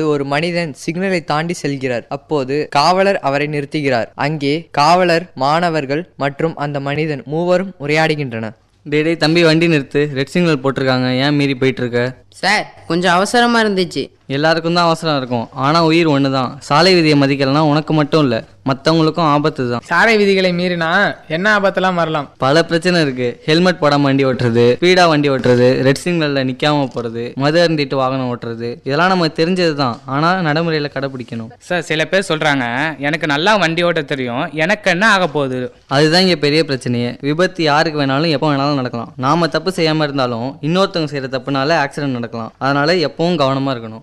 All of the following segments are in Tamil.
ஒரு மனிதன் சிக்னலை தாண்டி செல்கிறார் அப்போது காவலர் அவரை நிறுத்துகிறார் அங்கே காவலர் மாணவர்கள் மற்றும் அந்த மனிதன் மூவரும் உரையாடுகின்றனர் டேய் டேய் தம்பி வண்டி நிறுத்து ரெட் சிக்னல் போட்டிருக்காங்க ஏன் மீறி போயிட்டு இருக்க சார் கொஞ்சம் அவசரமா இருந்துச்சு எல்லாருக்கும் தான் அவசரம் இருக்கும் ஆனால் உயிர் ஒன்று தான் சாலை விதியை மதிக்கலைன்னா உனக்கு மட்டும் இல்லை மற்றவங்களுக்கும் ஆபத்து தான் சாலை விதிகளை மீறினா என்ன ஆபத்தெல்லாம் வரலாம் பல பிரச்சனை இருக்கு ஹெல்மெட் போடாம வண்டி ஓட்டுறது ஸ்பீடா வண்டி ஓட்டுறது ரெட் சிக்னல்ல நிக்காம போறது மது அருந்திட்டு வாகனம் ஓட்டுறது இதெல்லாம் நமக்கு தெரிஞ்சது தான் ஆனா நடைமுறையில கடைபிடிக்கணும் சார் சில பேர் சொல்கிறாங்க எனக்கு நல்லா வண்டி ஓட்ட தெரியும் எனக்கு என்ன ஆக போகுது அதுதான் இங்க பெரிய பிரச்சனையே விபத்து யாருக்கு வேணாலும் எப்போ வேணாலும் நடக்கலாம் நாம தப்பு செய்யாம இருந்தாலும் இன்னொருத்தவங்க செய்யற தப்புனால ஆக்சிடென்ட் நடக்கலாம் அதனால எப்பவும் கவனமா இருக்கணும்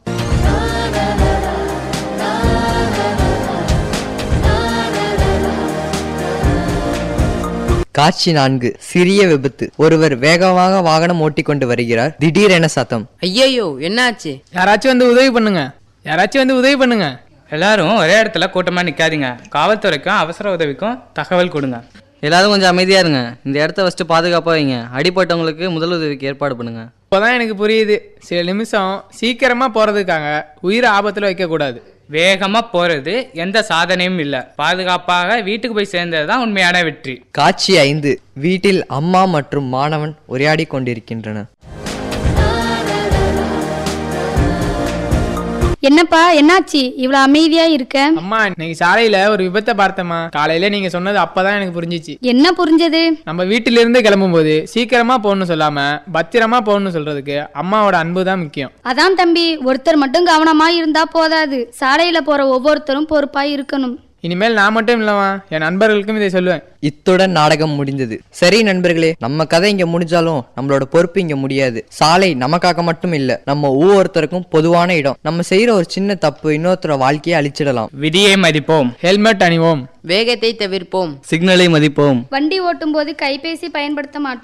காட்சி நான்கு சிறிய விபத்து ஒருவர் வேகமாக வாகனம் ஓட்டிக்கொண்டு வருகிறார் திடீரென சத்தம் ஐயையோ என்னாச்சு யாராச்சும் வந்து உதவி பண்ணுங்க யாராச்சும் வந்து உதவி பண்ணுங்க எல்லாரும் ஒரே இடத்துல கூட்டமாக நிற்காதீங்க காவல்துறைக்கும் அவசர உதவிக்கும் தகவல் கொடுங்க எல்லாரும் கொஞ்சம் அமைதியா இருங்க இந்த இடத்த ஃபர்ஸ்ட் பாதுகாப்பா வைங்க அடிப்பட்டவங்களுக்கு முதலுதவிக்கு ஏற்பாடு பண்ணுங்க இப்போதான் எனக்கு புரியுது சில நிமிஷம் சீக்கிரமா போறதுக்காக உயிரை ஆபத்துல வைக்க கூடாது வேகமாக போகிறது எந்த சாதனையும் இல்லை பாதுகாப்பாக வீட்டுக்கு போய் சேர்ந்தது தான் உண்மையான வெற்றி காட்சி ஐந்து வீட்டில் அம்மா மற்றும் மாணவன் உரையாடிக் கொண்டிருக்கின்றனர் என்னப்பா என்னாச்சு இவ்வளவு அமைதியா இருக்க அம்மா இன்னைக்கு சாலையில ஒரு விபத்தை பார்த்தம்மா காலையில நீங்க சொன்னது அப்பதான் எனக்கு புரிஞ்சிச்சு என்ன புரிஞ்சது நம்ம வீட்டில இருந்து கிளம்பும்போது சீக்கிரமா போகணும்னு சொல்லாம பத்திரமா போகணும்னு சொல்றதுக்கு அம்மாவோட அன்பு தான் முக்கியம் அதான் தம்பி ஒருத்தர் மட்டும் கவனமா இருந்தா போதாது சாலையில போற ஒவ்வொருத்தரும் பொறுப்பா இருக்கணும் இனிமேல் நான் மட்டும் இல்லவா என் நண்பர்களுக்கும் இதை சொல்லுவேன் இத்துடன் நாடகம் முடிந்தது சரி நண்பர்களே நம்ம கதை இங்க முடிஞ்சாலும் நம்மளோட பொறுப்பு இங்க முடியாது சாலை நமக்காக மட்டும் இல்ல நம்ம ஒவ்வொருத்தருக்கும் பொதுவான இடம் நம்ம செய்யற ஒரு சின்ன தப்பு இன்னொருத்தர வாழ்க்கையை அழிச்சிடலாம் விதியை மதிப்போம் ஹெல்மெட் அணிவோம் வேகத்தை தவிர்ப்போம் சிக்னலை மதிப்போம் வண்டி ஓட்டும் போது கைபேசி பயன்படுத்த மாட்டோம்